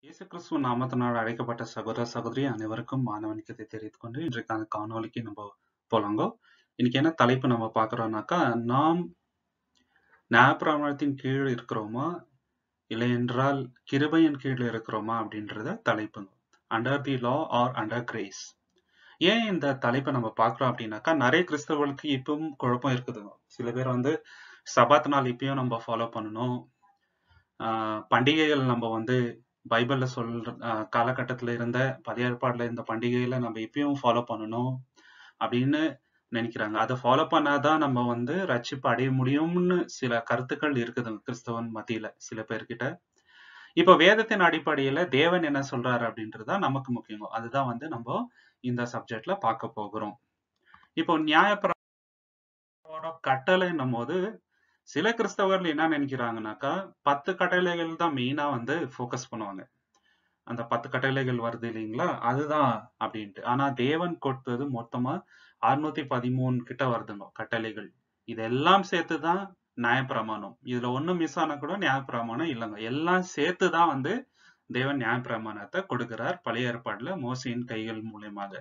இயேசு கிறிஸ்துவ நாமத்தினால் அழைக்கப்பட்ட சகோதர சகோதரி அனைவருக்கும் மாணவனுக்கு தெரிவித்துக் கொண்டு இன்றைக்கான காணொளிக்கு நம்ம போலாங்கோ இன்னைக்கு என்ன தலைப்பு நம்ம பார்க்குறோம்னாக்கா நாம் நியாயப்பிரமாணத்தின் கீழ் இருக்கிறோமா இல்லை என்றால் கிருபையின் கீழ் இருக்கிறோமா அப்படின்றத தலைப்புங்க under the law or under grace ஏன் இந்த தலைப்பை நம்ம பார்க்குறோம் அப்படின்னாக்கா நிறைய கிறிஸ்தவர்களுக்கு இப்பவும் குழப்பம் இருக்குதுங்க சில பேர் வந்து சபாத் நாள் இப்பயும் நம்ம ஃபாலோ பண்ணணும் ஆஹ் பண்டிகைகள் நம்ம வந்து பைபிள்ல சொல்ற ஆஹ் காலகட்டத்துல இருந்த பழைய ஏற்பாடுல இருந்த பண்டிகைகளை நம்ம இப்பயும் ஃபாலோ பண்ணணும் அப்படின்னு நினைக்கிறாங்க அதை ஃபாலோ பண்ணாதான் நம்ம வந்து ரட்சிப்பு அடைய முடியும்னு சில கருத்துக்கள் இருக்குதுங்க கிறிஸ்தவன் மத்தியில சில பேர்கிட்ட இப்ப வேதத்தின் அடிப்படையில தேவன் என்ன சொல்றாரு அப்படின்றதா நமக்கு முக்கியம் அதுதான் வந்து நம்ம இந்த சப்ஜெக்ட்ல பார்க்க போகிறோம் இப்போ நியாயப்பிரமாண கட்டளைன்னும் போது சில கிறிஸ்தவர்கள் என்ன நினைக்கிறாங்கனாக்கா பத்து கட்டளைகள் தான் மெயினா வந்து ஃபோக்கஸ் பண்ணுவாங்க அந்த பத்து கட்டளைகள் வருது இல்லைங்களா அதுதான் அப்படின்ட்டு ஆனா தேவன் கொடுத்தது மொத்தமா அறுநூத்தி பதிமூணு கிட்ட வருதுங்க கட்டளைகள் இதெல்லாம் சேர்த்துதான் நியாயப்பிரமாணம் இதுல ஒண்ணும் மிஸ் ஆனா கூட நியாயப்பிரமாணம் இல்லைங்க எல்லாம் சேர்த்துதான் வந்து தேவன் நியாயப்பிரமாணத்தை கொடுக்கிறார் பழைய ஏற்பாடுல மோசையின் கைகள் மூலியமாக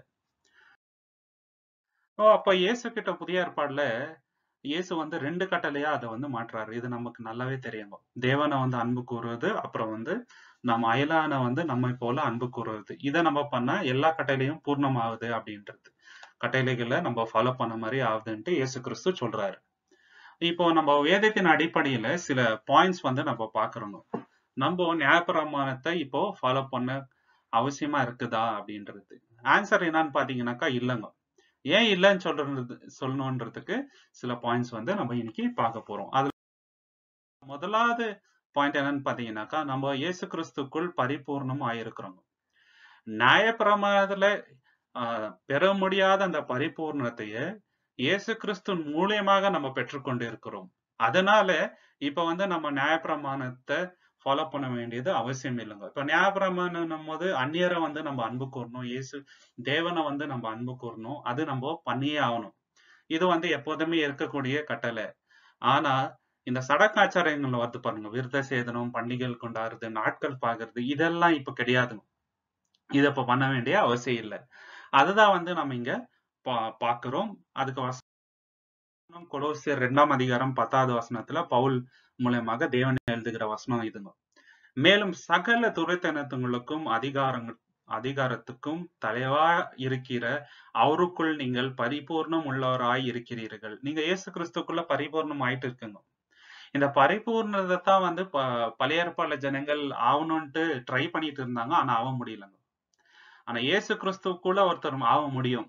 ஓ அப்ப இயேசு கிட்ட புதிய ஏற்பாடுல இயேசு வந்து ரெண்டு கட்டளையா அதை வந்து மாற்றுறாரு இது நமக்கு நல்லாவே தெரியுங்க தேவனை வந்து அன்பு கூறுவது அப்புறம் வந்து நம்ம அயலான வந்து நம்மை போல அன்பு கூறுவது இதை நம்ம பண்ணா எல்லா கட்டளையும் பூர்ணமாகுது அப்படின்றது கட்டளைகளை நம்ம ஃபாலோ பண்ண மாதிரி ஆகுதுன்ட்டு இயேசு கிறிஸ்து சொல்றாரு இப்போ நம்ம வேதத்தின் அடிப்படையில சில பாயிண்ட்ஸ் வந்து நம்ம பாக்குறோம் நம்ம நியாயப்பிரமாணத்தை இப்போ ஃபாலோ பண்ண அவசியமா இருக்குதா அப்படின்றது ஆன்சர் என்னன்னு பாத்தீங்கன்னாக்கா இல்லைங்க ஏன் இல்லைன்னு சொல்றது சொல்லணுன்றதுக்கு சில பாயிண்ட்ஸ் வந்து நம்ம இன்னைக்கு பார்க்க போறோம் அதுல முதலாவது பாயிண்ட் என்னன்னு பாத்தீங்கன்னாக்கா நம்ம இயேசு கிறிஸ்துக்குள் பரிபூர்ணம் ஆயிருக்கிறோம் நியாயப்பிரமாணத்துல ஆஹ் பெற முடியாத அந்த பரிபூர்ணத்தைய இயேசு கிறிஸ்து மூலியமாக நம்ம பெற்றுக்கொண்டு இருக்கிறோம் அதனால இப்ப வந்து நம்ம நியாயப்பிரமாணத்தை ஃபாலோ பண்ண வேண்டியது அவசியம் இல்லைங்க இப்ப நியாயப்பிரமாணம் போது அந்நியரை வந்து நம்ம அன்பு கூறணும் இயேசு தேவனை வந்து நம்ம அன்பு கூறணும் அது நம்ம பண்ணியே ஆகணும் இது வந்து எப்போதுமே இருக்கக்கூடிய கட்டளை ஆனா இந்த சடக்காச்சாரங்கள் வருது பாருங்க விருத சேதனம் பண்டிகைகள் கொண்டாடுறது நாட்கள் பாக்குறது இதெல்லாம் இப்ப கிடையாதுங்க இத இப்ப பண்ண வேண்டிய அவசியம் இல்லை அதுதான் வந்து நம்ம இங்க பா பாக்குறோம் அதுக்கு வசனம் கொலோசியர் ரெண்டாம் அதிகாரம் பத்தாவது வசனத்துல பவுல் மூலயமாக தேவன் எழுதுகிற வசனம் இதுங்க மேலும் சகல துரைத்தனத்துங்களுக்கும் அதிகாரங்கள் அதிகாரத்துக்கும் தலைவா இருக்கிற அவருக்குள் நீங்கள் பரிபூர்ணம் உள்ளவராய் இருக்கிறீர்கள் நீங்க இயேசு கிறிஸ்துக்குள்ள பரிபூர்ணம் ஆயிட்டு இருக்குங்க இந்த பரிபூர்ணத்தை தான் வந்து ப பழைய ஏற்பாடுல ஜனங்கள் ஆகணும்ட்டு ட்ரை பண்ணிட்டு இருந்தாங்க ஆனா ஆக முடியலங்க ஆனா இயேசு கிறிஸ்துக்குள்ள ஒருத்தர் ஆக முடியும்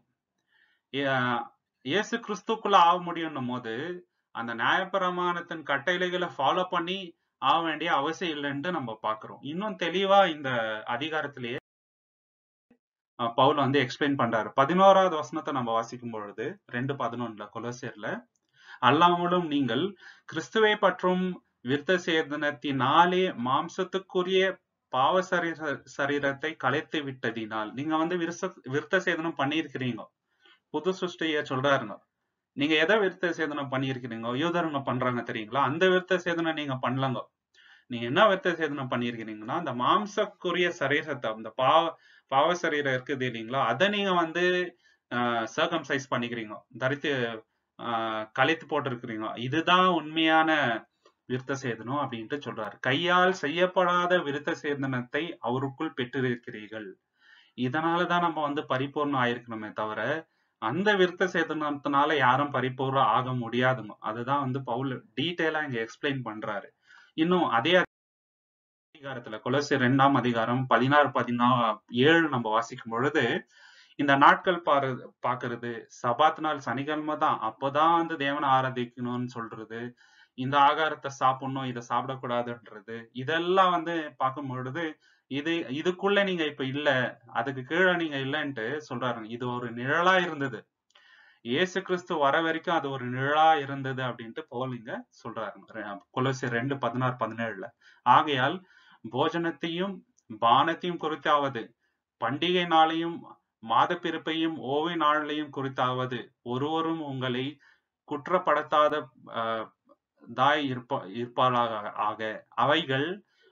இயேசு கிறிஸ்துக்குள்ள ஆக முடியும்னும் போது அந்த நியாயப்பிரமாணத்தின் கட்டளைகளை ஃபாலோ பண்ணி ஆக வேண்டிய அவசியம் இல்லைன்ட்டு நம்ம பாக்குறோம் இன்னும் தெளிவா இந்த அதிகாரத்திலேயே பவுல் வந்து எக்ஸ்பிளைன் பண்றாரு பதினோராவது வசனத்தை நம்ம வாசிக்கும் பொழுது ரெண்டு பதினொன்னுல கொலோசியர்ல அல்லாமலும் நீங்கள் கிறிஸ்துவை பற்றும் விருத்த சேதனத்தினாலே மாம்சத்துக்குரிய பாவ சரீர சரீரத்தை கலைத்து விட்டதினால் நீங்க வந்து விருத்த விருத்த சேதனம் பண்ணியிருக்கிறீங்க புது சுஷ்டிய சொல்றாருங்க நீங்க எதை விருத்த சேதனம் பண்ணியிருக்கிறீங்க யூதருங்க பண்றாங்க தெரியுங்களா அந்த விருத்த சேதனம் நீங்க பண்ணலங்க நீங்க என்ன விருத்த சேதனம் பண்ணியிருக்கிறீங்கன்னா அந்த மாம்சக்குரிய சரீரத்தை அந்த பாவ பாவ சரீரம் இருக்குது இல்லைங்களா அதை நீங்க வந்து சர்க்கம்சைஸ் பண்ணிக்கிறீங்க தரித்து ஆஹ் கலைத்து போட்டிருக்கிறீங்க இதுதான் உண்மையான விருத்த சேதனம் அப்படின்ட்டு சொல்றாரு கையால் செய்யப்படாத விருத்த சேதனத்தை அவருக்குள் பெற்றிருக்கிறீர்கள் இதனாலதான் நம்ம வந்து பரிபூர்ணம் ஆயிருக்கணுமே தவிர அந்த விருத்த சேதனத்தினால யாரும் பரிபூர்ணம் ஆக முடியாதுங்க அதுதான் வந்து பவுல் டீட்டெயிலா இங்க எக்ஸ்பிளைன் பண்றாரு இன்னும் அதே அதிகாரத்துல கொலசி ரெண்டாம் அதிகாரம் பதினாறு பதினா ஏழு நம்ம வாசிக்கும் பொழுது இந்த நாட்கள் பாரு பாக்குறது சபாத் நாள் சனிக்கிழமை தான் அப்போதான் வந்து தேவனை ஆராதிக்கணும்னு சொல்றது இந்த ஆகாரத்தை சாப்பிடணும் இதை சாப்பிடக்கூடாதுன்றது இதெல்லாம் வந்து பார்க்கும் பொழுது இது இதுக்குள்ள நீங்க இப்ப இல்ல அதுக்கு கீழே நீங்க இல்லைன்ட்டு சொல்றாரு இது ஒரு நிழலா இருந்தது இயேசு கிறிஸ்து வர வரைக்கும் அது ஒரு நிழலா இருந்தது அப்படின்ட்டு போல் இங்க சொல்றாரு கொலசி ரெண்டு பதினாறு பதினேழுல ஆகையால் போஜனத்தையும் பானத்தையும் குறித்தாவது பண்டிகை நாளையும் மாத பிறப்பையும் ஓவை நாளையும் குறித்தாவது ஒருவரும் உங்களை குற்றப்படுத்தாத தாய் இருப்ப இருப்பாளாக ஆக அவைகள்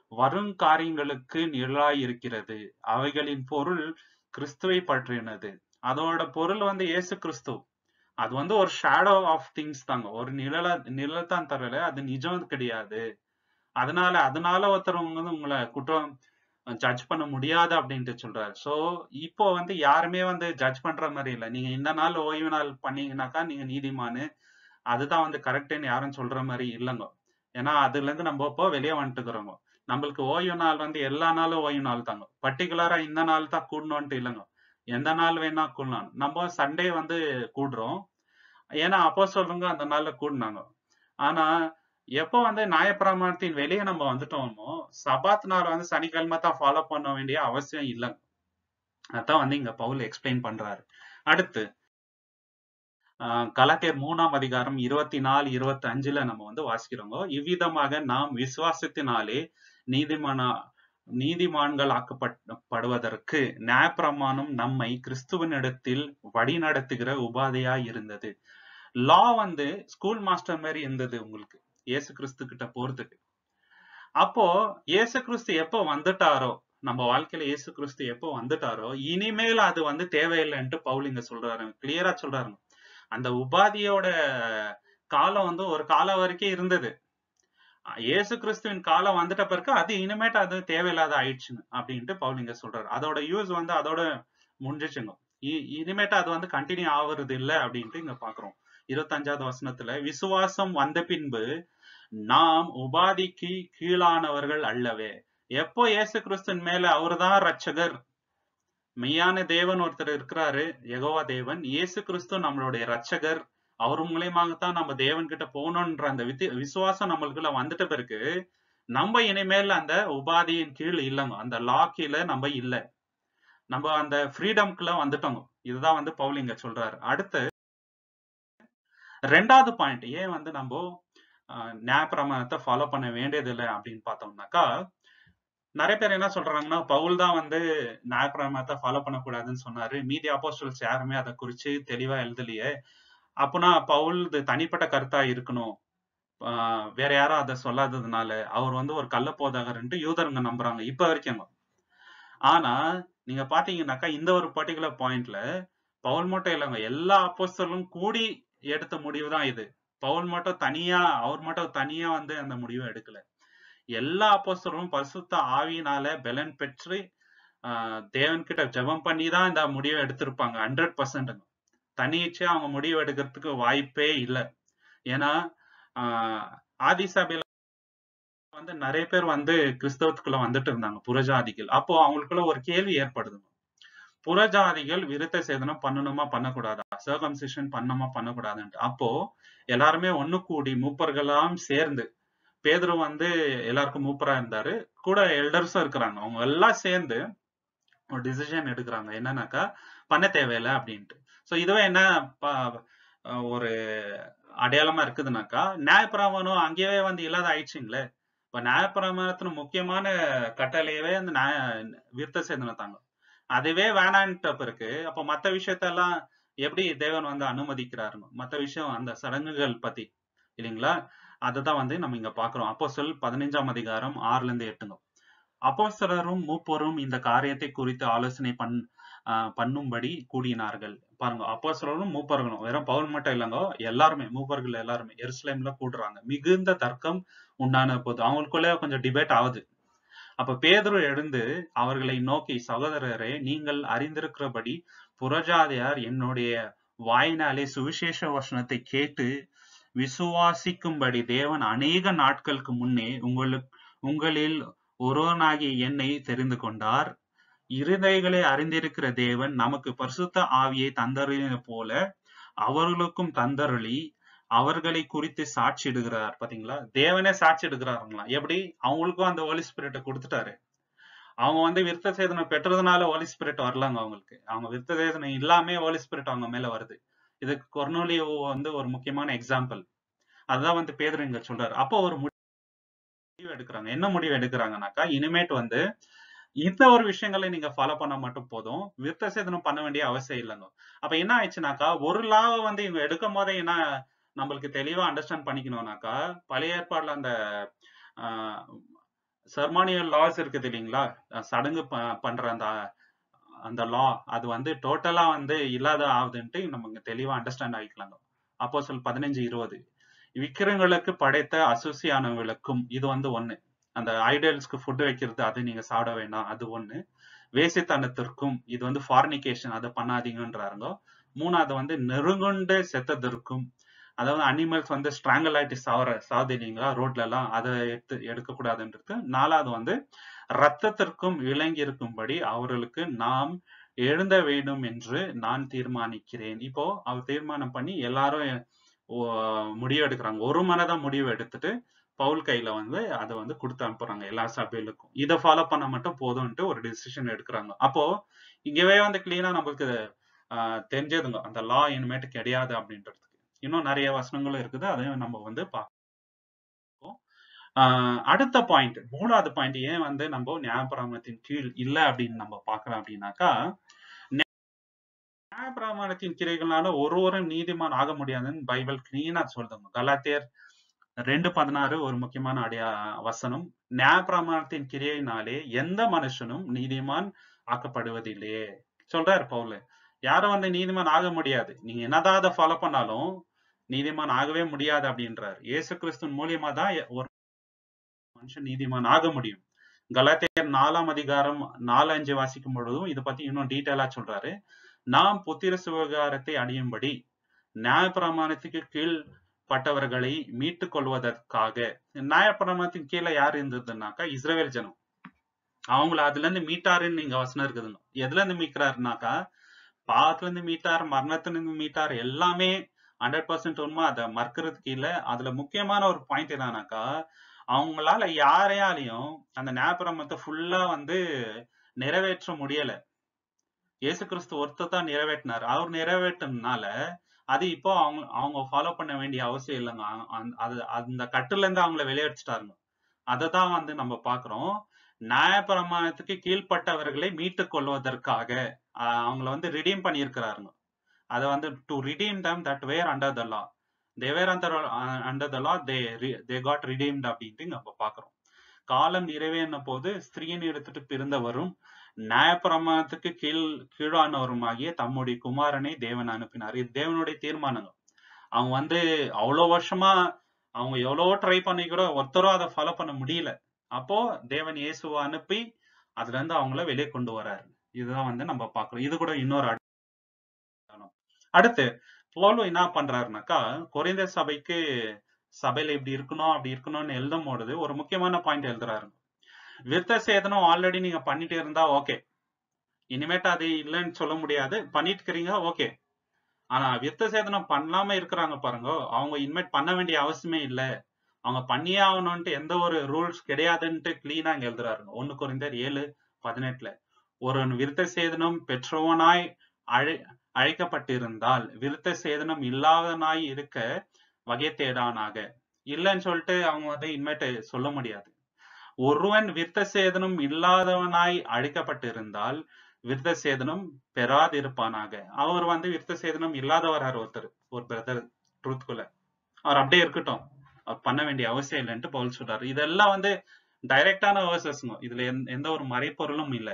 வருங்காரியங்களுக்கு நிழலாய் இருக்கிறது அவைகளின் பொருள் கிறிஸ்துவை பற்றினது அதோட பொருள் வந்து இயேசு கிறிஸ்து அது வந்து ஒரு ஷேடோ ஆஃப் திங்ஸ் தாங்க ஒரு நிழல நிழல் தான் தரல அது நிஜம் கிடையாது அதனால அதனால ஒருத்தர் வந்து உங்களை குற்றம் ஜட்ஜ் பண்ண முடியாது அப்படின்ட்டு சொல்றாரு சோ இப்போ வந்து யாருமே வந்து ஜட்ஜ் பண்ற மாதிரி இல்லை நீங்க இந்த நாள் ஓய்வு நாள் பண்ணீங்கன்னாக்கா நீங்க நீதிமானு அதுதான் வந்து கரெக்டுன்னு யாரும் சொல்ற மாதிரி இல்லைங்க ஏன்னா அதுல இருந்து நம்ம இப்போ வெளியே வந்துட்டுக்கிறோங்க நம்மளுக்கு ஓய்வு நாள் வந்து எல்லா நாளும் ஓய்வு நாள் தாங்க பர்டிகுலரா இந்த நாள் தான் கூடணும்ட்டு இல்லைங்க எந்த நாள் வேணா கூடலாம் நம்ம சண்டே வந்து கூடுறோம் ஏன்னா அப்போ சொல்றவங்க அந்த நாள்ல கூடினாங்க ஆனா எப்போ வந்து நியாயப்பிரமாணத்தின் வெளியே நம்ம வந்துட்டோமோ சபாத் நாள் வந்து சனிக்கிழமை தான் ஃபாலோ பண்ண வேண்டிய அவசியம் இல்லைங்க அதான் வந்து இங்க பவுல் எக்ஸ்பிளைன் பண்றாரு அடுத்து கலத்தியர் மூணாம் அதிகாரம் இருபத்தி நாலு இருபத்தி அஞ்சுல நம்ம வந்து வாசிக்கிறோங்க இவ்விதமாக நாம் விசுவாசத்தினாலே நீதிமான நீதிமான்கள் ஆக்கப்படுவதற்கு நியாயப்பிரமாணம் நம்மை கிறிஸ்துவனிடத்தில் வழி நடத்துகிற உபாதையா இருந்தது லா வந்து ஸ்கூல் மாஸ்டர் மாதிரி இருந்தது உங்களுக்கு இயேசு கிறிஸ்து கிட்ட போறதுக்கு அப்போ இயேசு கிறிஸ்து எப்போ வந்துட்டாரோ நம்ம வாழ்க்கையில இயேசு கிறிஸ்து எப்போ வந்துட்டாரோ இனிமேல் அது வந்து தேவையில்லைன்ட்டு பவுல் இங்க சொல்றாரு கிளியரா சொல்றாரு அந்த உபாதியோட காலம் வந்து ஒரு காலம் வரைக்கும் இருந்தது இயேசு கிறிஸ்துவின் காலம் வந்துட்ட பிறகு அது இனிமேட்டு அது தேவையில்லாத ஆயிடுச்சுன்னு அப்படின்ட்டு பவுல் இங்க சொல்றாரு அதோட யூஸ் வந்து அதோட முடிஞ்சிச்சுங்க இனிமேட்டு அது வந்து கண்டினியூ ஆகுறது இல்லை அப்படின்ட்டு இங்க பாக்குறோம் இருபத்தஞ்சாவது வசனத்துல விசுவாசம் வந்த பின்பு நாம் உபாதிக்கு கீழானவர்கள் அல்லவே எப்போ இயேசு கிறிஸ்துவின் மேல அவர்தான் ரட்சகர் மெய்யான தேவன் ஒருத்தர் இருக்கிறாரு யகோவா தேவன் இயேசு கிறிஸ்து நம்மளுடைய ரட்சகர் அவர் மூலியமாகத்தான் நம்ம தேவன் கிட்ட போகணும்ன்ற அந்த வித்தி விசுவாசம் நம்மளுக்குள்ள வந்துட்ட பிறகு நம்ம இனிமேல் அந்த உபாதியின் கீழ் இல்லைங்க அந்த லா கீழே நம்ம இல்லை நம்ம அந்த ஃப்ரீடம்குள்ள வந்துட்டோங்க இதுதான் வந்து பவுல் இங்க சொல்றாரு அடுத்து ரெண்டாவது பாயிண்ட் ஏன் வந்து நம்ம நியாயப்பிரமாணத்தை ஃபாலோ பண்ண வேண்டியது இல்லை அப்படின்னு பார்த்தோம்னாக்கா நிறைய பேர் என்ன சொல்றாங்கன்னா பவுல் தான் வந்து நியாயப்பிரமாணத்தை ஃபாலோ பண்ணக்கூடாதுன்னு சொன்னாரு மீதி அப்போஸ்டல்ஸ் யாருமே அதை குறிச்சு தெளிவா எழுதலையே அப்பனா பவுல் தனிப்பட்ட கருத்தா இருக்கணும் வேற யாரும் அதை சொல்லாததுனால அவர் வந்து ஒரு கள்ள போதகர்ன்ட்டு யூதருங்க நம்புறாங்க இப்ப வரைக்கும் ஆனா நீங்க பாத்தீங்கன்னாக்கா இந்த ஒரு பர்டிகுலர் பாயிண்ட்ல பவுல் மட்டும் இல்லைங்க எல்லா அப்போஸ்தலும் கூடி எடுத்த முடிவு தான் இது பவுல் மட்டும் தனியா அவர் மட்டும் தனியா வந்து அந்த முடிவை எடுக்கல எல்லா அப்போஸ்தலும் பரிசுத்த ஆவியினால பலன் பெற்று ஆஹ் தேவன் கிட்ட ஜெபம் பண்ணி தான் இந்த முடிவை எடுத்திருப்பாங்க ஹண்ட்ரட் பர்சன்ட் தனிச்சு அவங்க முடிவு எடுக்கிறதுக்கு வாய்ப்பே இல்லை ஏன்னா ஆஹ் ஆதி சபையில வந்து நிறைய பேர் வந்து கிறிஸ்தவத்துக்குள்ள வந்துட்டு இருந்தாங்க புறஜாதிகள் அப்போ அவங்களுக்குள்ள ஒரு கேள்வி ஏற்படுது புறஜாதிகள் விருத்த சேதனம் பண்ணணுமா பண்ணக்கூடாதா சர்கம்சிஷன் பண்ணணுமா பண்ணக்கூடாதுன்ட்டு அப்போ எல்லாருமே ஒண்ணு கூடி மூப்பர்களாம் சேர்ந்து பேதுரு வந்து எல்லாருக்கும் மூப்பரா இருந்தாரு கூட எல்டர்ஸும் இருக்கிறாங்க அவங்க எல்லாம் சேர்ந்து ஒரு டிசிஷன் எடுக்கிறாங்க என்னன்னாக்கா பண்ண தேவையில்லை அப்படின்ட்டு ஸோ இதுவே என்ன ஒரு அடையாளமா இருக்குதுனாக்கா நியாயப்பிரமாணம் அங்கேயே வந்து இல்லாத ஆயிடுச்சுங்களே இப்ப நியாயப்பிரமாணத்துல முக்கியமான கட்டளையவே அந்த நியாய விருத்த சேதனம் தாங்க அதுவே வேணான்ட்ட பிறகு அப்ப மத்த விஷயத்தெல்லாம் எப்படி தேவன் வந்து அனுமதிக்கிறாருங்க மத்த விஷயம் அந்த சடங்குகள் பத்தி இல்லைங்களா அதுதான் வந்து நம்ம இங்க பாக்குறோம் அப்போ சொல் பதினைஞ்சாம் அதிகாரம் ஆறுல இருந்து எட்டுங்க அப்போ சிலரும் மூப்பரும் இந்த காரியத்தை குறித்து ஆலோசனை பண் பண்ணும்படி கூடினார்கள் பாருங்க அப்போ சிலரும் மூப்பர்களும் வெறும் பவுல் மட்டும் இல்லைங்க எல்லாருமே மூப்பர்கள் எல்லாருமே எருசலேம்ல கூடுறாங்க மிகுந்த தர்க்கம் உண்டான போது அவங்களுக்குள்ள கொஞ்சம் டிபேட் ஆகுது அப்ப பேதுரு எழுந்து அவர்களை நோக்கி சகோதரரே நீங்கள் அறிந்திருக்கிறபடி புறஜாதியார் என்னுடைய வாயினாலே சுவிசேஷ வசனத்தை கேட்டு விசுவாசிக்கும்படி தேவன் அநேக நாட்களுக்கு முன்னே உங்களுக்கு உங்களில் ஒருவனாகிய என்னை தெரிந்து கொண்டார் இருதைகளை அறிந்திருக்கிற தேவன் நமக்கு பரிசுத்த ஆவியை தந்தருளின போல அவர்களுக்கும் தந்தருளி அவர்களை குறித்து சாட்சிடுகிறார் பாத்தீங்களா தேவனே சாட்சிடுகிறாருங்களாம் எப்படி அவங்களுக்கும் அந்த ஹோலி ஸ்பிரிட்டை கொடுத்துட்டாரு அவங்க வந்து விருத்த சேதனம் பெற்றதுனால ஹோலி ஸ்பிரிட் வரலாங்க அவங்களுக்கு அவங்க விருத்த சேதனம் இல்லாமே ஹோலி ஸ்பிரிட் அவங்க மேல வருது இதுக்கு கொர்னோலியோ வந்து ஒரு முக்கியமான எக்ஸாம்பிள் அதுதான் வந்து பேதர் இங்க சொல்றாரு அப்போ ஒரு முடிவு எடுக்கிறாங்க என்ன முடிவு எடுக்கிறாங்கனாக்கா இனிமேட் வந்து இந்த ஒரு விஷயங்களை நீங்க ஃபாலோ பண்ண மட்டும் போதும் விருத்த சேதனம் பண்ண வேண்டிய அவசியம் இல்லைங்க அப்ப என்ன ஆயிடுச்சுனாக்கா ஒரு லாவை வந்து இவங்க எடுக்கும் போதே என்ன நம்மளுக்கு தெளிவா அண்டர்ஸ்டாண்ட் பண்ணிக்கணும்னாக்கா பழைய ஏற்பாடுல அந்த செர்மானியல் லாஸ் இருக்குது இல்லைங்களா அஹ் சடங்கு ப- பண்ற அந்த அந்த லா அது வந்து டோட்டலா வந்து இல்லாத ஆகுதுன்ட்டு நம்ம இங்க தெளிவா அண்டர்ஸ்டாண்ட் ஆகிக்கலாங்க அப்போ சொல் பதினஞ்சு இருபது விக்கிரங்களுக்கு படைத்த அசூசியானவர்களுக்கும் இது வந்து ஒண்ணு அந்த ஐடல்ஸ்க்கு ஃபுட் வைக்கிறது அது நீங்க சாப்பிட வேண்டாம் அது ஒண்ணு வேசித்தனத்திற்கும் இது வந்து ஃபார்னிகேஷன் அதை பண்ணாதீங்கன்றாருங்க மூணாவது வந்து நெருங்குண்டு செத்ததற்கும் அதாவது அனிமல்ஸ் வந்து ஸ்ட்ராங்கல் ஆயிட்டு சாவற சாவுது இல்லைங்களா ரோட்ல எல்லாம் அதை எடுத்து எடுக்கக்கூடாதுன்றது நாலாவது வந்து ரத்தத்திற்கும் விளங்கி இருக்கும்படி அவர்களுக்கு நாம் எழுந்த வேண்டும் என்று நான் தீர்மானிக்கிறேன் இப்போ அவர் தீர்மானம் பண்ணி எல்லாரும் ஓ- முடிவு எடுக்கிறாங்க ஒரு மனதா முடிவு எடுத்துட்டு பவுல் கையில வந்து அதை வந்து கொடுத்து அனுப்புறாங்க எல்லா சபைகளுக்கும் இதை ஃபாலோ பண்ண மட்டும் போதும்ன்ட்டு ஒரு டிசிஷன் எடுக்கிறாங்க அப்போ இங்கவே வந்து கிளீனா நம்மளுக்கு ஆஹ், தெரிஞ்சதுங்க அந்த லா இனிமேட்டு கிடையாது அப்படின்றதுக்கு இன்னும் நிறைய வசனங்களும் இருக்குது அதையும் நம்ம வந்து பார்ப்போம் ஆஹ், அடுத்த பாயிண்ட் மூணாவது பாயிண்ட் ஏன் வந்து நம்ம நியாயப்பிரமாணத்தின் கீழ் இல்ல அப்படின்னு நம்ம பார்க்கலாம் அப்படின்னாக்கா நியாயப்பிரமாணத்தின் கிரைகளால ஒருவரும் நீதிமான் ஆக முடியாதுன்னு பைபிள் கிளீனா சொல்லுங்க கலாத்தியர் ரெண்டு பதினாறு ஒரு முக்கியமான அடையா வசனம் நியாயப்பிரமாணத்தின் கிரியையினாலே எந்த மனுஷனும் நீதிமான் ஆக்கப்படுவதில்லையே சொல்றாரு பவுல் யாரும் வந்து நீதிமான் ஆக முடியாது நீங்க என்னதான் அதை ஃபாலோ பண்ணாலும் நீதிமான் ஆகவே முடியாது அப்படின்றார் இயேசு கிறிஸ்துவின் மூலியமா தான் ஒரு மனுஷன் நீதிமான் ஆக முடியும் கலாத்தியர் நாலாம் அதிகாரம் நாலு அஞ்சு வாசிக்கும் பொழுதும் இதை பத்தி இன்னும் டீட்டெயிலா சொல்றாரு நாம் புத்திர சுவிகாரத்தை அடையும்படி நியாயப்பிரமாணத்துக்கு கீழ் பட்டவர்களை மீட்டுக் கொள்வதற்காக நியாயப்பிரமாணத்தின் கீழே யார் இருந்ததுன்னாக்கா இஸ்ரவேல் ஜனம் அவங்கள அதுல இருந்து மீட்டாருன்னு நீங்க வசனம் இருக்குதுங்க எதுல இருந்து மீட்கிறாருனாக்கா பாவத்துல இருந்து மீட்டார் மரணத்துல இருந்து மீட்டார் எல்லாமே ஹண்ட்ரட் பர்சன்ட் உண்மை அதை மறுக்கிறதுக்கு இல்ல அதுல முக்கியமான ஒரு பாயிண்ட் என்னன்னாக்கா அவங்களால யாரையாலையும் அந்த நியாயப்பிரமத்தை ஃபுல்லா வந்து நிறைவேற்ற முடியல இயேசு கிறிஸ்து ஒருத்தர் தான் நிறைவேற்றினார் அவர் நிறைவேற்றினால அது இப்போ அவங்க அவங்க ஃபாலோ பண்ண வேண்டிய அவசியம் இல்லைங்க அ- அந்த- அது அந்த கட்டுல இருந்து அவங்கள வெளியேற்றிட்டாருங்க அதை தான் வந்து நம்ம பாக்குறோம் நியாயப்பிரமாணத்துக்கு கீழ்ப்பட்டவர்களை மீட்டுக் கொள்வதற்காக ஆஹ் அவங்கள வந்து ரிடீம் பண்ணியிருக்கிறாருங்க அதை வந்து to redeem them that were under the law they were under under the law they they God redeemed அப்படின்ட்டு நம்ம பாக்குறோம் காலம் நிறைவேறின போது ஸ்திரீயின் எடுத்துட்டு பிறந்தவரும் நியாயப்பிரமாணத்துக்கு கீழ் கீழானவருமாகிய தம்முடைய குமாரனை தேவன் அனுப்பினார் இது தேவனுடைய தீர்மானங்கள் அவங்க வந்து அவ்வளவு வருஷமா அவங்க எவ்வளவோ ட்ரை பண்ணி கூட ஒருத்தரும் அதை ஃபாலோ பண்ண முடியல அப்போ தேவன் இயேசுவை அனுப்பி அதுல இருந்து அவங்கள வெளியே கொண்டு வராரு இதுதான் வந்து நம்ம பாக்குறோம் இது கூட இன்னொரு அடையாளம் அடுத்து போலோ என்ன பண்றாருனாக்கா குறைந்த சபைக்கு சபையில இப்படி இருக்கணும் அப்படி இருக்கணும்னு எழுதும் பொழுது ஒரு முக்கியமான பாயிண்ட் எழுதுறாரு விருத்த சேதனம் ஆல்ரெடி நீங்க பண்ணிட்டு இருந்தா ஓகே இனிமேட்டு அது இல்லைன்னு சொல்ல முடியாது பண்ணிட்டு இருக்கிறீங்க ஓகே ஆனா விருத்த சேதனம் பண்ணாம இருக்கிறாங்க பாருங்க அவங்க இனிமேட் பண்ண வேண்டிய அவசியமே இல்ல அவங்க பண்ணியே ஆகணும்ட்டு எந்த ஒரு ரூல்ஸ் கிடையாதுன்ட்டு கிளீனா இங்க எழுதுறாருங்க ஒண்ணு குறைந்தர் ஏழு பதினெட்டுல ஒரு விருத்த சேதனம் பெற்றவனாய் அழை அழைக்கப்பட்டிருந்தால் விருத்த சேதனம் இல்லாதனாய் இருக்க வகை தேடானாக இல்லைன்னு சொல்லிட்டு அவங்க வந்து இனிமேட்டு சொல்ல முடியாது ஒருவன் விருத்த சேதனம் இல்லாதவனாய் அழைக்கப்பட்டிருந்தால் விருத்த சேதனம் பெறாதிருப்பானாக அவர் வந்து விருத்த சேதனம் இல்லாதவரார் ஒருத்தர் ஒரு பிரதர் ட்ரூத்குள்ள அவர் அப்படியே இருக்கட்டும் அவர் பண்ண வேண்டிய அவசியம் இல்லைன்ட்டு பவுல் சொல்றாரு இதெல்லாம் வந்து டைரக்டான வேர்சஸ்ங்க இதுல எந்த- எந்த ஒரு மறைப்பொருளும் இல்லை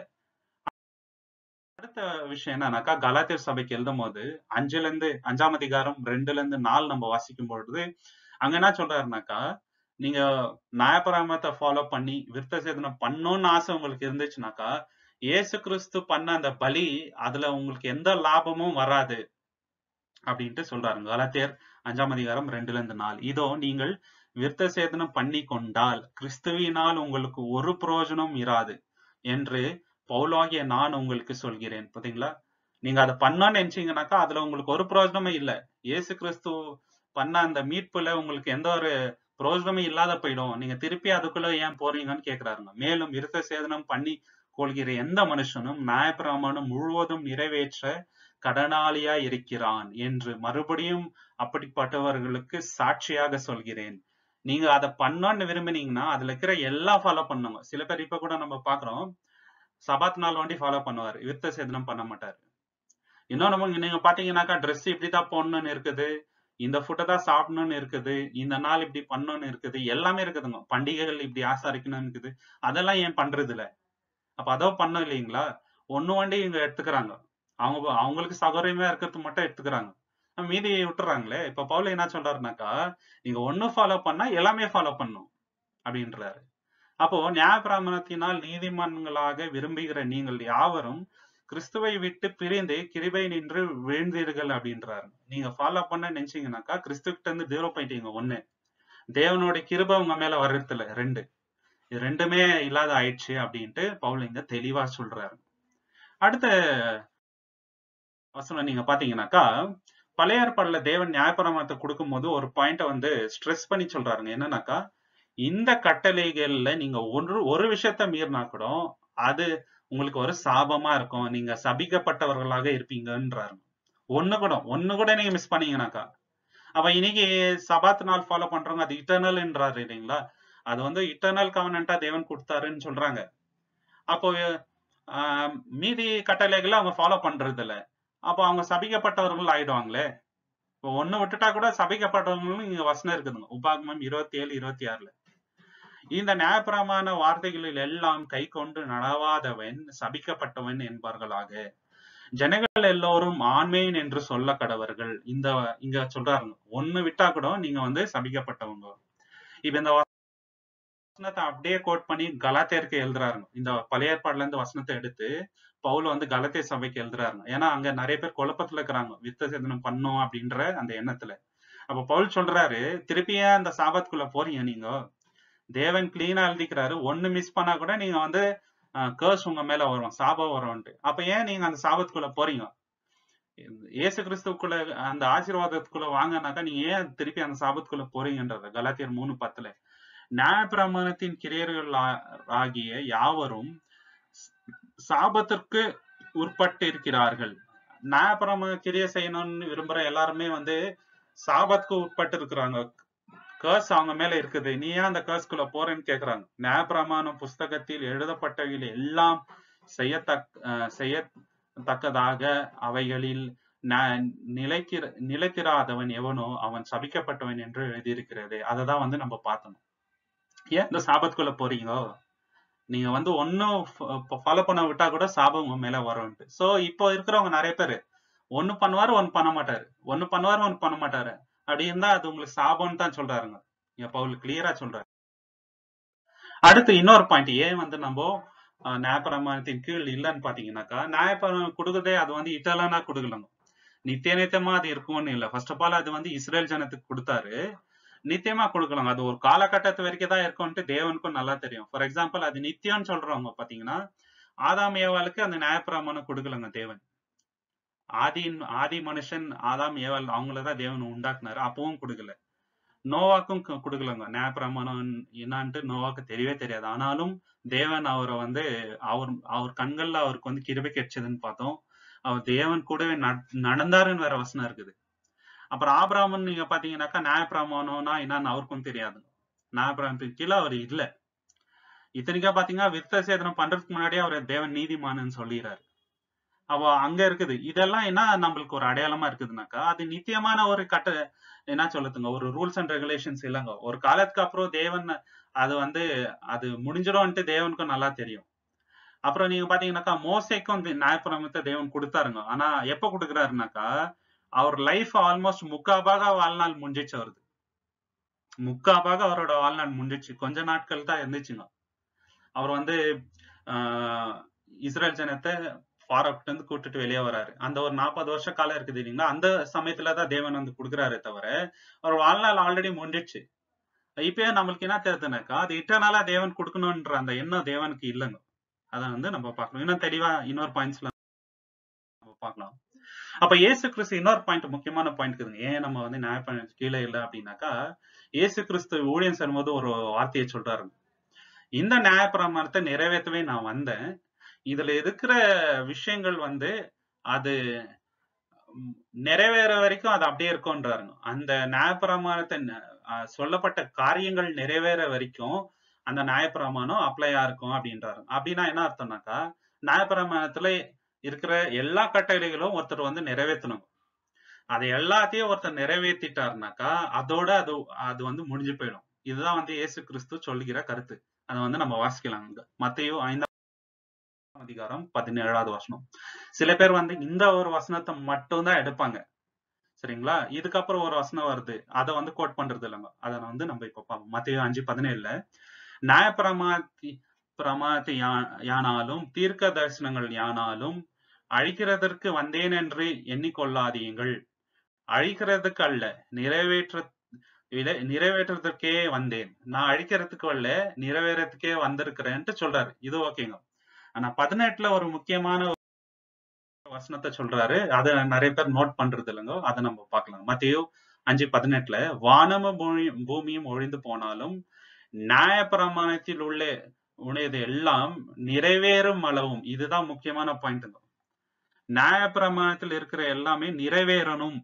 அடுத்த விஷயம் என்னன்னாக்கா கலாத்தியர் சபைக்கு எழுதும் போது அஞ்சுல இருந்து அஞ்சாம் அதிகாரம் ரெண்டுல இருந்து நாலு நம்ம வாசிக்கும் பொழுது அங்க என்ன சொல்றாருனாக்கா நீங்க நியாயப்பிரமாணத்தை ஃபாலோ பண்ணி விருத்த சேதனம் பண்ணணும்னு ஆசை உங்களுக்கு இருந்துச்சுனாக்கா இயேசு கிறிஸ்து பண்ண அந்த பலி அதுல உங்களுக்கு எந்த லாபமும் வராது அப்படின்ட்டு சொல்றாருங்க கலாத்தியர் அஞ்சாம் அதிகாரம் ரெண்டுல இருந்து நாலு இதோ நீங்கள் விருத்த சேதனம் பண்ணி கொண்டால் கிறிஸ்துவினால் உங்களுக்கு ஒரு பிரயோஜனம் இராது என்று பவுலாகிய நான் உங்களுக்கு சொல்கிறேன் பாத்தீங்களா நீங்க அதை பண்ணணும்னு நினைச்சீங்கன்னாக்கா அதுல உங்களுக்கு ஒரு பிரயோஜனமே இல்ல இயேசு கிறிஸ்து பண்ண அந்த மீட்புல உங்களுக்கு எந்த ஒரு பிரயோஜனமே இல்லாத போயிடும் நீங்க திருப்பி அதுக்குள்ள ஏன் போறீங்கன்னு கேக்குறாருங்க மேலும் விருத்த சேதனம் பண்ணி கொள்கிற எந்த மனுஷனும் நியாயப்பிரமாணம் முழுவதும் நிறைவேற்ற கடனாளியா இருக்கிறான் என்று மறுபடியும் அப்படிப்பட்டவர்களுக்கு சாட்சியாக சொல்கிறேன் நீங்க அதை பண்ணணும்னு விரும்பினீங்கன்னா அதுல இருக்கிற எல்லாம் ஃபாலோ பண்ணுங்க சில பேர் இப்ப கூட நம்ம பாக்குறோம் சபாத் நாள் வண்டி ஃபாலோ பண்ணுவார் விருத்த சேதனம் பண்ண மாட்டாரு இன்னும் நம்ம நீங்க பாத்தீங்கன்னாக்கா ட்ரெஸ் இப்படிதான் போடணும்னு இருக்குது இந்த ஃபுட்டை தான் சாப்பிடணும்னு இருக்குது இந்த நாள் இப்படி பண்ணணும்னு இருக்குது எல்லாமே இருக்குதுங்க பண்டிகைகள் இப்படி ஆசாரிக்கணும்னு இருக்குது அதெல்லாம் ஏன் பண்றது இல்ல அப்ப அதோ பண்ணோம் இல்லைங்களா ஒண்ணு வண்டி இங்க எடுத்துக்கிறாங்க அவங்க அவங்களுக்கு சௌகரியமா இருக்கிறது மட்டும் எடுத்துக்கிறாங்க மீதி விட்டுறாங்களே இப்ப பவுல் என்ன சொல்றாருனாக்கா நீங்க ஒண்ணு ஃபாலோ பண்ணா எல்லாமே ஃபாலோ பண்ணும் அப்படின்றாரு அப்போ நியாயப்பிரமாணத்தினால் நீதிமன்றங்களாக விரும்புகிற நீங்கள் யாவரும் கிறிஸ்துவை விட்டு பிரிந்து கிருபை நின்று விழுந்தீர்கள் அப்படின்றாரு நீங்க ஃபாலோ பண்ண நினைச்சீங்கன்னாக்கா கிறிஸ்துக்கிட்ட இருந்து தூரம் போயிட்டீங்க ஒண்ணு தேவனோட கிருபை உங்க மேல வர்றதுல ரெண்டு இது ரெண்டுமே இல்லாத ஆயிடுச்சு அப்படின்ட்டு பவுல் இங்க தெளிவா சொல்றாரு அடுத்த வசனம் நீங்க பாத்தீங்கன்னாக்கா பழைய ஏற்பாடுல தேவன் நியாயப்பிரமாணத்தை கொடுக்கும்போது ஒரு பாயிண்ட வந்து ஸ்ட்ரெஸ் பண்ணி சொல்றாருங்க என்னன்னாக்கா இந்த கட்டளைகள்ல நீங்க ஒன்று ஒரு விஷயத்த மீறினா கூட அது உங்களுக்கு ஒரு சாபமா இருக்கும் நீங்க சபிக்கப்பட்டவர்களாக இருப்பீங்கன்றாரு ஒண்ணு கூட ஒண்ணு கூட நீங்க மிஸ் பண்ணீங்கன்னாக்கா அப்ப இன்னைக்கு சபாத் நாள் ஃபாலோ பண்றவங்க அது இட்டர்னல்ன்றாரு இல்லைங்களா அது வந்து இட்டர்னல் கவர்னண்டா தேவன் கொடுத்தாருன்னு சொல்றாங்க அப்போ ஆஹ், மீதி கட்டளைகளை அவங்க ஃபாலோ பண்றது இல்ல அப்போ அவங்க சபிக்கப்பட்டவர்கள் ஆயிடுவாங்களே இப்போ ஒண்ணு விட்டுட்டா கூட சபிக்கப்பட்டவங்களும் இங்க வசனம் இருக்குதுங்க உபாகமம் இருபத்தி ஏழு இருபத்தி ஆறுல இந்த நியாயப்பிரமாண வார்த்தைகளில் எல்லாம் கை கொண்டு நடவாதவன் சபிக்கப்பட்டவன் என்பார்களாக ஜனங்கள் எல்லோரும் ஆண்மேன் என்று சொல்ல கடவர்கள் இந்த இங்க சொல்றாருங்க ஒண்ணு விட்டா கூட நீங்க வந்து சபிக்கப்பட்டவங்க இப்ப இந்த வசனத்தை அப்படியே கோட் பண்ணி கலாத்தியருக்கு எழுதுறாருங்க இந்த பழைய ஏற்பாடுல இருந்து வசனத்தை எடுத்து பவுல் வந்து கலத்திய சபைக்கு எழுதுறாருங்க ஏன்னா அங்க நிறைய பேர் குழப்பத்துல இருக்கிறாங்க வித்த சேதனம் பண்ணும் அப்படின்ற அந்த எண்ணத்துல அப்ப பவுல் சொல்றாரு திருப்பி ஏன் அந்த சாபத்துக்குள்ள போறீங்க நீங்க தேவன் கிளீனா எழுதிக்கிறாரு ஒண்ணு மிஸ் பண்ணா கூட நீங்க வந்து கேர்ஸ் உங்க மேல வரும் சாபம் வரும்ட்டு அப்ப ஏன் நீங்க அந்த சாபத்துக்குள்ள போறீங்க இயேசு கிறிஸ்துக்குள்ள அந்த ஆசீர்வாதத்துக்குள்ள வாங்கினாக்கா நீங்க ஏன் திருப்பி அந்த சாபத்துக்குள்ள போறீங்கன்றது கலாத்தியர் மூணு பத்துல நியாயப்பிரமாணத்தின் கிரியர்கள் ஆ- ஆகிய யாவரும் சாபத்திற்கு உட்பட்டு இருக்கிறார்கள் நியாயப்பிரமாண கிரியை செய்யணும்னு விரும்புற எல்லாருமே வந்து சாபத்துக்கு உட்பட்டு இருக்கிறாங்க கேர்ஸ் அவங்க மேல இருக்குது நீ ஏன் அந்த கேர்ஸ்குள்ள போறேன்னு கேக்குறாங்க நியாயப்பிரமாணம் புஸ்தகத்தில் எழுதப்பட்டவைகள் எல்லாம் செய்யத்தக் அஹ் செய்யத்தக்கதாக அவைகளில் ந- நிலைக்கிற நிலைத்திராதவன் எவனோ அவன் சபிக்கப்பட்டவன் என்று எழுதியிருக்கிறது அதை தான் வந்து நம்ம பார்த்தோம் ஏன் இந்த சாபத்துக்குள்ள போறீங்க நீங்க வந்து ஒன்னும் ஃபாலோ பண்ண விட்டா கூட சாபம் உங்க மேல வரும்ட்டு சோ இப்போ இருக்கிறவங்க நிறைய பேரு ஒண்ணு பண்ணுவாரு ஒண்ணு பண்ண மாட்டாரு ஒண்ணு பண்ணுவாரு ஒண்ணு பண்ண மாட்டாரு அப்படி இருந்தா அது உங்களுக்கு சாபம்னு தான் சொல்றாருங்க இங்க பவுல் கிளியரா சொல்றாரு அடுத்து இன்னொரு பாயிண்ட் ஏன் வந்து நம்ம அஹ், நியாயப்பிரமாணத்தின் கீழ் இல்லைன்னு பாத்தீங்கன்னாக்கா நியாயப்பிரமாணம் கொடுக்குதே அது வந்து இட்டலனா கொடுக்கலங்க நித்திய நித்தியமா அது இருக்கும்னு இல்லை ஃபர்ஸ்ட் ஆஃப் ஆல் அது வந்து இஸ்ரேல் ஜனத்துக்கு கொடுத்தாரு நித்தியமா கொடுக்கலாம் அது ஒரு காலகட்டத்து வரைக்கும் தான் இருக்கும்ட்டு தேவனுக்கும் நல்லா தெரியும் ஃபார் எக்ஸாம்பிள் அது நித்தியம்னு சொல்றவங்க பாத்தீங்கன்னா ஆதாம் ஏவாளுக்கு அந்த நியாயப்பிரமாணம் கொடுக்கலங்க தேவன் ஆதி ஆதி மனுஷன் ஆதாம் ஏவாள் அவங்களதான் தேவன் உண்டாக்குனாரு அப்பவும் கொடுக்கல நோவாக்கும் கு- கொடுக்கலங்க நியாயப்பிரமாணம் என்னான்ட்டு நோவாக்கு தெரியவே தெரியாது ஆனாலும் தேவன் அவரை வந்து அவர் அவர் கண்கள்ல அவருக்கு வந்து கிருபை கிடைச்சதுன்னு பார்த்தோம் அவர் தேவன் கூடவே நட- நடந்தாருன்னு வேற வசனம் இருக்குது அப்புறம் ஆபிராமன் நீங்க பாத்தீங்கன்னாக்கா நியாயப்பிரமாணம்னா என்னன்னு அவருக்கும் தெரியாது நியாயப்பிரமாணத்துக்கு கீழே அவர் இல்ல இத்தனைக்கா பாத்தீங்கன்னா விருத்த சேதனம் பண்றதுக்கு முன்னாடியே அவர் தேவன் நீதிமான்னு சொல்லிடுறாரு அவ அங்க இருக்குது இதெல்லாம் என்ன நம்மளுக்கு ஒரு அடையாளமா இருக்குதுனாக்கா அது நித்தியமான ஒரு கட்ட என்ன சொல்லுதுங்க ஒரு ரூல்ஸ் அண்ட் ரெகுலேஷன்ஸ் இல்லைங்க ஒரு காலத்துக்கு அப்புறம் தேவன் அது வந்து அது முடிஞ்சிடும்ன்ட்டு தேவனுக்கும் நல்லா தெரியும் அப்புறம் நீங்க பாத்தீங்கன்னாக்கா மோசைக்கும் இந்த நியாயப்பிரமத்தை தேவன் கொடுத்தாருங்க ஆனா எப்ப கொடுக்குறாருனாக்கா அவர் லைஃப் ஆல்மோஸ்ட் முக்காபாக வாழ்நாள் முடிஞ்சிச்சு அவருது முக்காபாக அவரோட வாழ்நாள் முடிஞ்சிச்சு கொஞ்ச நாட்கள் தான் இருந்துச்சுங்க அவர் வந்து ஆஹ் இஸ்ரேல் ஜனத்தை ஃபாரப்ட் இருந்து கூட்டிட்டு வெளியே வராரு அந்த ஒரு நாற்பது வருஷ காலம் இருக்குது இல்லைங்களா அந்த சமயத்துல தான் தேவன் வந்து கொடுக்குறாரு தவிர அவர் வாழ்நாள் ஆல்ரெடி முடிஞ்சிச்சு இப்பயே நம்மளுக்கு என்ன தெரியுதுனாக்கா அது இட்டர்னலா தேவன் கொடுக்கணும்ன்ற அந்த எண்ணம் தேவனுக்கு இல்லைங்க அதை வந்து நம்ம பார்க்கணும் இன்னும் தெளிவா இன்னொரு பாயிண்ட்ஸ்ல நம்ம பார்க்கலாம் அப்ப இயேசு கிறிஸ்து இன்னொரு பாயிண்ட் முக்கியமான பாயிண்ட் இருக்குதுங்க ஏன் நம்ம வந்து நியாய கீழே இல்லை அப்படின்னாக்கா இயேசு கிறிஸ்து ஊழியம் செல்லும்போது ஒரு வார்த்தையை சொல்றாரு இந்த நியாயப்பிரமாணத்தை நிறைவேற்றவே நான் வந்தேன் இதுல இருக்கிற விஷயங்கள் வந்து அது ம், நிறைவேற வரைக்கும் அது அப்படியே இருக்கும்ன்றாருங்க அந்த நியாயப்பிரமாணத்தை ந- அஹ் சொல்லப்பட்ட காரியங்கள் நிறைவேற வரைக்கும் அந்த நியாயப்பிரமாணம் அப்ளையா இருக்கும் அப்படின்றாரு அப்படின்னா என்ன அர்த்தம்னாக்கா நியாயப்பிரமாணத்துல இருக்கிற எல்லா கட்டளைகளும் ஒருத்தர் வந்து நிறைவேற்றணும் அதை எல்லாத்தையும் ஒருத்தர் நிறைவேற்றிட்டாருனாக்கா அதோட அது அது வந்து முடிஞ்சு போயிடும் இதுதான் வந்து இயேசு கிறிஸ்து சொல்லுகிற கருத்து அதை வந்து நம்ம வாசிக்கலாம் இங்க மத்தையோ ஐந்தாம் அதிகாரம் பதினேழாவது வசனம் சில பேர் வந்து இந்த ஒரு வசனத்தை மட்டும் தான் எடுப்பாங்க சரிங்களா இதுக்கப்புறம் ஒரு வசனம் வருது அதை வந்து கோட் பண்றது இல்லைங்க அதை வந்து நம்ம இப்ப பார்ப்போம் மத்திய அஞ்சு பதினேழுல நியாயப்பிரமாத்தி பிரமாத்தி யா- யானாலும் தீர்க்க தரிசனங்கள் யானாலும் அழிக்கிறதற்கு வந்தேன் என்று எண்ணிக்கொள்ளாதீங்கள் அழிக்கிறதுக்கு அல்ல நிறைவேற்ற இதை நிறைவேற்றுறதுக்கே வந்தேன் நான் அழிக்கிறதுக்கு அல்ல நிறைவேறதுக்கே வந்திருக்கிறேன்ட்டு சொல்றாரு இது ஓகேங்க ஆனா பதினெட்டுல ஒரு முக்கியமான வசனத்தை சொல்றாரு அதை நிறைய பேர் நோட் பண்றது இல்லைங்க அதை நம்ம பார்க்கலாம் மத்தியோ அஞ்சு பதினெட்டுல வானமும் பூமி- பூமியும் ஒழிந்து போனாலும் நியாயப்பிரமாணத்தில் உள்ள உடையது எல்லாம் நிறைவேறும் அளவும் இதுதான் முக்கியமான பாயிண்ட் நியாயப்பிரமாணத்தில் இருக்கிற எல்லாமே நிறைவேறணும்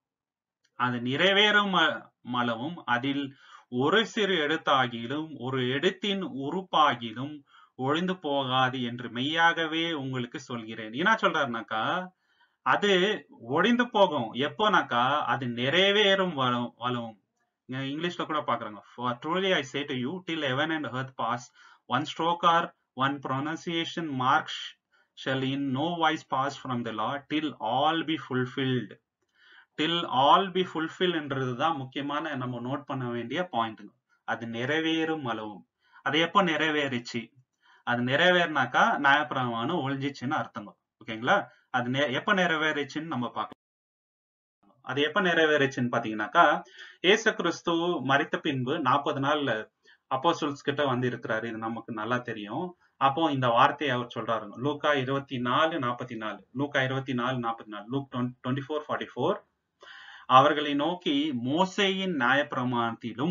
அது நிறைவேறும் அ- அளவும் அதில் ஒரு சிறு எழுத்தாகிலும் ஒரு எழுத்தின் உறுப்பாகிலும் ஒழிந்து போகாது என்று மெய்யாகவே உங்களுக்கு சொல்கிறேன் என்ன சொல்றாருனாக்கா அது ஒழிந்து போகும் எப்போனாக்கா அது நிறைவேறும் வரும் வளவும் இங்க இங்கிலீஷ்ல கூட பாக்குறாங்க for truly i say to you till heaven and earth pass one stroke or one pronunciation mark sh- shall in no wise pass from the law till all be fulfilled till all be fulfilled என்றதுதான் முக்கியமான நம்ம note பண்ண வேண்டிய பாயிண்ட்டுங்க அது நிறைவேறும் அளவும் அது எப்போ நிறைவேறிச்சு அது நிறைவேறினாக்கா நியாயப்பிரமாணம் ஒழிஞ்சிச்சுன்னு அர்த்தங்க ஓகேங்களா அது நெ- எப்ப நிறைவேறிச்சுன்னு நம்ம பார்க்கலாம் அது எப்ப நிறைவேறிச்சுன்னு பாத்தீங்கன்னாக்கா ஏசு கிறிஸ்து மரித்த பின்பு நாற்பது நாள்ல அப்போஸ்தலர்ஸ் கிட்ட வந்து இருக்கிறாரு இது நமக்கு நல்லா தெரியும் அப்போ இந்த வார்த்தையை அவர் சொல்றாருங்க லூக்கா இருபத்தி நாலு நாற்பத்தி நாலு லூக்கா இருபத்தி நாலு நாற்பத்தி நாலு Luke twenty four forty four அவர்களை நோக்கி மோசேயின் நியாயப்பிரமாணத்திலும்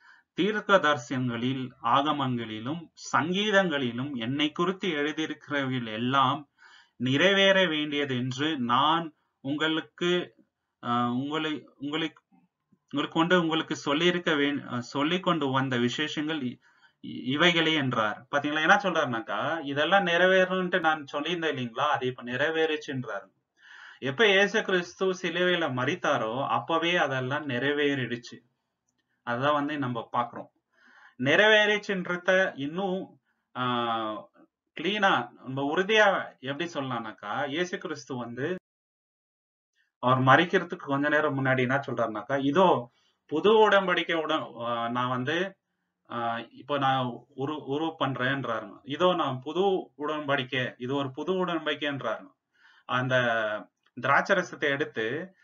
தீர்க்கதரிசனங்களில் ஆகமங்களிலும் சங்கீதங்களிலும் என்னை குறித்து எழுதியிருக்கிறவைகள் எல்லாம் நிறைவேற வேண்டியது என்று நான் உங்களுக்கு ஆஹ், உங்களை உங்களை உங்களுக்கு கொண்டு உங்களுக்கு சொல்லியிருக்க வே சொல்லிக் கொண்டு வந்த விசேஷங்கள் இ- இ- இவைகளே என்றார் பாத்தீங்களா என்ன சொல்றாருனாக்கா இதெல்லாம் நிறைவேறணும்ட்டு நான் சொல்லியிருந்தேன் இல்லைங்களா அது இப்ப நிறைவேறுச்சுன்றாரு எப்ப இயேசு கிறிஸ்து சிலுவையில மரித்தாரோ அப்பவே அதெல்லாம் நிறைவேறிடுச்சு அதுதான் வந்து நம்ம பாக்குறோம் நிறைவேறிச்சுன்றத இன்னும் ஆஹ் கிளீனா நம்ம உறுதியா எப்படி சொல்லலாம்னாக்கா இயேசு கிறிஸ்து வந்து அவர் மறிக்கிறதுக்கு கொஞ்ச நேரம் முன்னாடி என்ன சொல்றாருனாக்கா இதோ புது உடன்படிக்கை உடன் ஆஹ் நான் வந்து ஆஹ் இப்போ நான் உரு உரு பண்றேன்றாருங்க இதோ நான் புது உடன்படிக்கை இது ஒரு புது உடன்படிக்கைன்றாருங்க அந்த திராட்சரசத்தை எடுத்து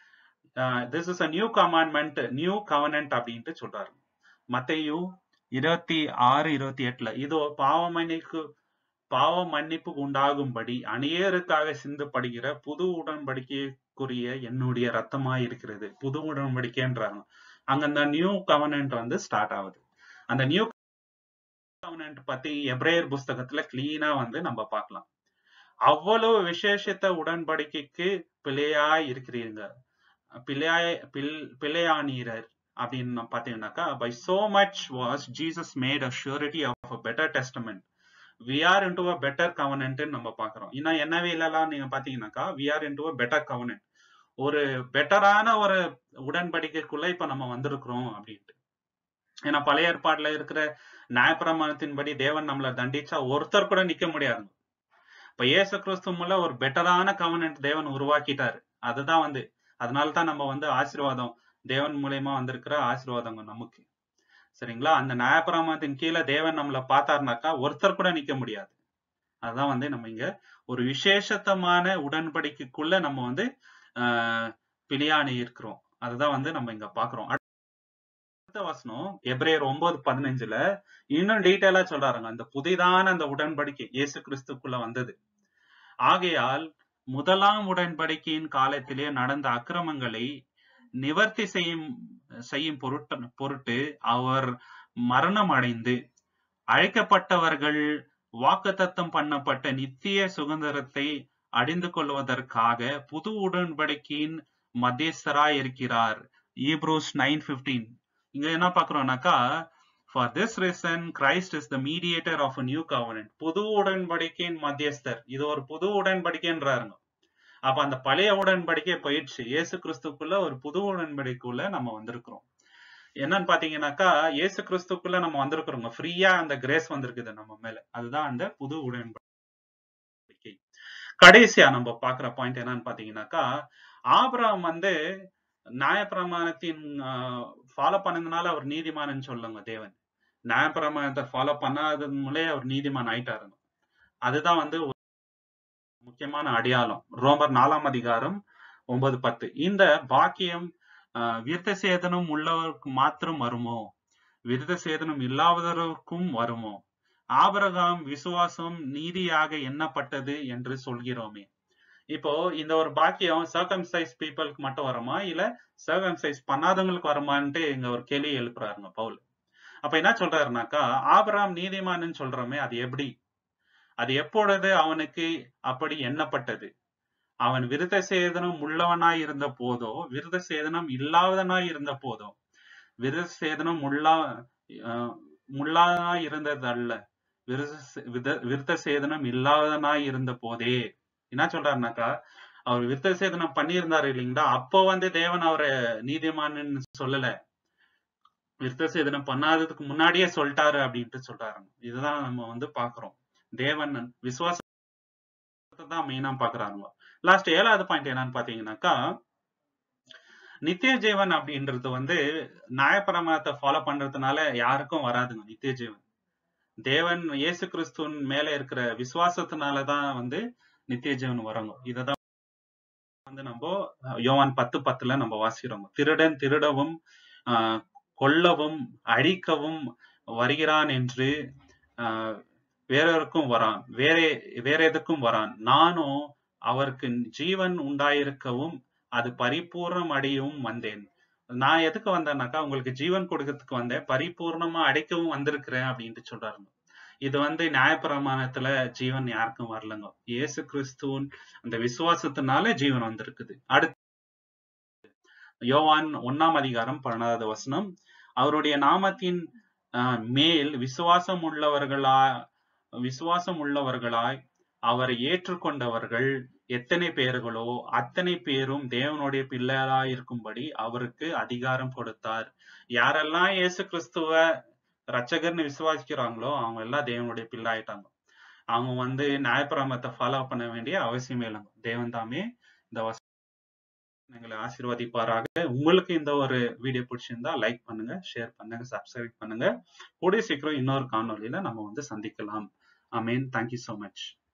this is a new commandment new covenant அப்படின்ட்டு சொல்றாரு மத்தையு இருபத்தி ஆறு இருபத்தி எட்டுல இதோ பாவ மன்னிப்பு பாவ மன்னிப்பு உண்டாகும்படி அநேருக்காக சிந்தப்படுகிற புது உடன்படிக்கைக்குரிய என்னுடைய ரத்தமாய் இருக்கிறது புது உடன்படிக்கைன்றாங்க அங்க அந்த நியூ கவர்னன்ட் வந்து ஸ்டார்ட் ஆகுது அந்த நியூ கவர்னன்ட் பத்தி எப்ரேயர் புஸ்தகத்துல கிளீனா வந்து நம்ம பார்க்கலாம் அவ்வளவு விசேஷத்த உடன்படிக்கைக்கு பிழையாய் இருக்கிறீங்க பிழையாய் பில் பிழையானீரர் அப்படின்னு பாத்தீங்கன்னாக்கா by so much was Jesus made a surety of a better testament we are into a better covenant நம்ம பாக்குறோம் இன்னும் என்னவே இல்லலாம் நீங்க பாத்தீங்கன்னாக்கா we are into a better covenant ஒரு பெட்டரான ஒரு உடன்படிக்கைக்குள்ள இப்ப நம்ம வந்திருக்கிறோம் அப்படின்ட்டு ஏன்னா பழைய ஏற்பாடுல இருக்கிற நியாயப்பிரமாணத்தின்படி தேவன் நம்மள தண்டிச்சா ஒருத்தர் கூட நிக்க முடியாது இப்ப இயேசு கிறிஸ்து மூலம் ஒரு பெட்டரான கவர்னன்ட் தேவன் உருவாக்கிட்டாரு அதுதான் வந்து அதனால தான் நம்ம வந்து ஆசீர்வாதம் தேவன் மூலியமா வந்திருக்கிற ஆசீர்வாதங்க நமக்கு சரிங்களா அந்த நியாயப்பிரமாணத்தின் கீழே தேவன் நம்மள பார்த்தாருனாக்கா ஒருத்தர் கூட நிக்க முடியாது அதுதான் வந்து நம்ம இங்க ஒரு விசேஷத்தமான உடன்படிக்கைக்குள்ள நம்ம வந்து ஆஹ் பிளியாணி இருக்கிறோம் அதுதான் வந்து நம்ம இங்க பாக்குறோம் அடுத்த வசனம் எப்ரேயர் ஒன்பது பதினஞ்சுல இன்னும் டீட்டெயிலா சொல்றாருங்க அந்த புதிதான அந்த உடன்படிக்கை இயேசு கிறிஸ்துக்குள்ள வந்தது ஆகையால் முதலாம் உடன்படிக்கையின் காலத்திலே நடந்த அக்கிரமங்களை நிவர்த்தி செய்யும் செய்யும் பொருட்டு பொருட்டு அவர் மரணம் அடைந்து அழைக்கப்பட்டவர்கள் வாக்குத்தத்தம் பண்ணப்பட்ட நித்திய சுதந்திரத்தை அடைந்து கொள்வதற்காக புது உடன்படிக்கையின் மத்தியஸ்தராய் இருக்கிறார் ஈப்ரூஸ் நைன் பிப்டீன் இங்க என்ன பாக்குறோம்னாக்கா for this reason Christ is the mediator of a new covenant புது உடன்படிக்கையின் மத்தியஸ்தர் இது ஒரு புது உடன்படிக்கைன்றாருங்க அப்ப அந்த பழைய உடன்படிக்கை போயிடுச்சு இயேசு கிறிஸ்துக்குள்ள ஒரு புது உடன்படிக்கைக்குள்ள நம்ம வந்திருக்கிறோம் என்னன்னு பாத்தீங்கன்னாக்கா இயேசு கிறிஸ்துக்குள்ள நம்ம வந்திருக்கிறோங்க ஃப்ரீயா அந்த கிரேஸ் வந்திருக்குது நம்ம மேல அதுதான் அந்த புது உடன்படிக்கை கடைசியா நம்ம பாக்குற பாயிண்ட் என்னன்னு பாத்தீங்கன்னாக்கா ஆபிரகாம் வந்து நியாயப்பிரமாணத்தின் ஃபாலோ பண்ணதுனால அவர் நீதிமான்னு சொல்லுங்க தேவன் நியாயப்பிரமாணத்தை ஃபாலோ பண்ணாதது மூலே அவர் நீதிமான் ஆயிட்டாருங்க அதுதான் வந்து ஒரு முக்கியமான அடையாளம் ரோமர் நாலாம் அதிகாரம் ஒன்பது பத்து இந்த பாக்கியம் ஆஹ் விருத்த சேதனம் உள்ளவருக்கு மாத்திரம் வருமோ விருத்த சேதனம் இல்லாதவருக்கும் வருமோ ஆபரகாம் விசுவாசம் நீதியாக எண்ணப்பட்டது என்று சொல்கிறோமே இப்போ இந்த ஒரு பாக்கியம் சர்க்கம்சைஸ் பீப்புளுக்கு மட்டும் வருமா இல்ல சர்க்கம்சைஸ் பண்ணாதவங்களுக்கு வருமான்ட்டு இங்க ஒரு கேள்வி எழுப்புறாருங்க பவுல் அப்ப என்ன சொல்றாருனாக்கா ஆபராம் நீதிமான்னு சொல்றோமே அது எப்படி அது எப்பொழுது அவனுக்கு அப்படி எண்ணப்பட்டது அவன் விருத சேதனம் உள்ளவனாய் இருந்த போதோ விருத சேதனம் இல்லாதவனாய் இருந்த போதோ விருத சேதனம் உள்ளா முள்ளாதனாய் இருந்தது அல்ல விருத்த சேதனம் இல்லாதனாய் இருந்த போதே என்ன சொல்றாருனாக்கா அவர் விருத்த சேதனம் பண்ணியிருந்தாரு இல்லைங்களா அப்போ வந்து தேவன் அவரை நீதிமான்னு சொல்லல விருத்த சேதனம் பண்ணாததுக்கு முன்னாடியே சொல்லிட்டாரு அப்படின்ட்டு சொல்றாரு இதுதான் நம்ம வந்து பாக்குறோம் தேவன் விசுவாசத்தை தான் மெயினா பாக்குறாங்க லாஸ்ட் ஏழாவது பாயிண்ட் என்னன்னு பாத்தீங்கன்னாக்கா நித்திய ஜீவன் அப்படின்றது வந்து நியாயப்பிரமாணத்தை ஃபாலோ பண்றதுனால யாருக்கும் வராதுங்க நித்திய ஜீவன் தேவன் இயேசு கிறிஸ்துவின் மேல இருக்கிற விசுவாசத்தினாலதான் வந்து நித்திய ஜீவன் வரங்க இததான் வந்து நம்ம யோவான் பத்து பத்துல நம்ம வாசிக்கிறோம் திருடன் திருடவும் ஆஹ் கொல்லவும் அழிக்கவும் வருகிறான் என்று ஆஹ் வேறொருக்கும் வரான் வேற வேற எதுக்கும் வரான் நானும் அவருக்கு ஜீவன் உண்டாயிருக்கவும் அது பரிபூர்ணம் அடையவும் வந்தேன் நான் எதுக்கு வந்தேன்னாக்கா உங்களுக்கு ஜீவன் கொடுக்கறதுக்கு வந்தேன் பரிபூர்ணமா அடைக்கவும் வந்திருக்கிறேன் அப்படின்ட்டு சொல்றாரு இது வந்து நியாயப்பிரமாணத்துல ஜீவன் யாருக்கும் வரலங்க இயேசு கிறிஸ்துவின் அந்த விசுவாசத்தினால ஜீவன் வந்திருக்குது அடுத்து யோவான் ஒன்னாம் அதிகாரம் பன்னெண்டாவது வசனம் அவருடைய நாமத்தின் மேல் விசுவாசம் உள்ளவர்களா விசுவாசம் உள்ளவர்களாய் அவரை ஏற்றுக்கொண்டவர்கள் எத்தனை பேர்களோ அத்தனை பேரும் தேவனுடைய பிள்ளைகளாய் இருக்கும்படி அவருக்கு அதிகாரம் கொடுத்தார் யாரெல்லாம் இயேசு கிறிஸ்துவ ரச்சகர்னு விசுவாசிக்கிறாங்களோ அவங்க எல்லாம் தேவனுடைய பிள்ளை ஆயிட்டாங்க அவங்க வந்து நியாயப்பிரமத்தை ஃபாலோ பண்ண வேண்டிய அவசியமே இல்லைங்க தேவன் தாமே இந்த எங்களை ஆசீர்வதிப்பாராக உங்களுக்கு இந்த ஒரு வீடியோ பிடிச்சிருந்தா லைக் பண்ணுங்க ஷேர் பண்ணுங்க சப்ஸ்கிரைப் பண்ணுங்க கூடிய சீக்கிரம் இன்னொரு காணொலியில நம்ம வந்து சந்திக்கலாம் I mean thank you so much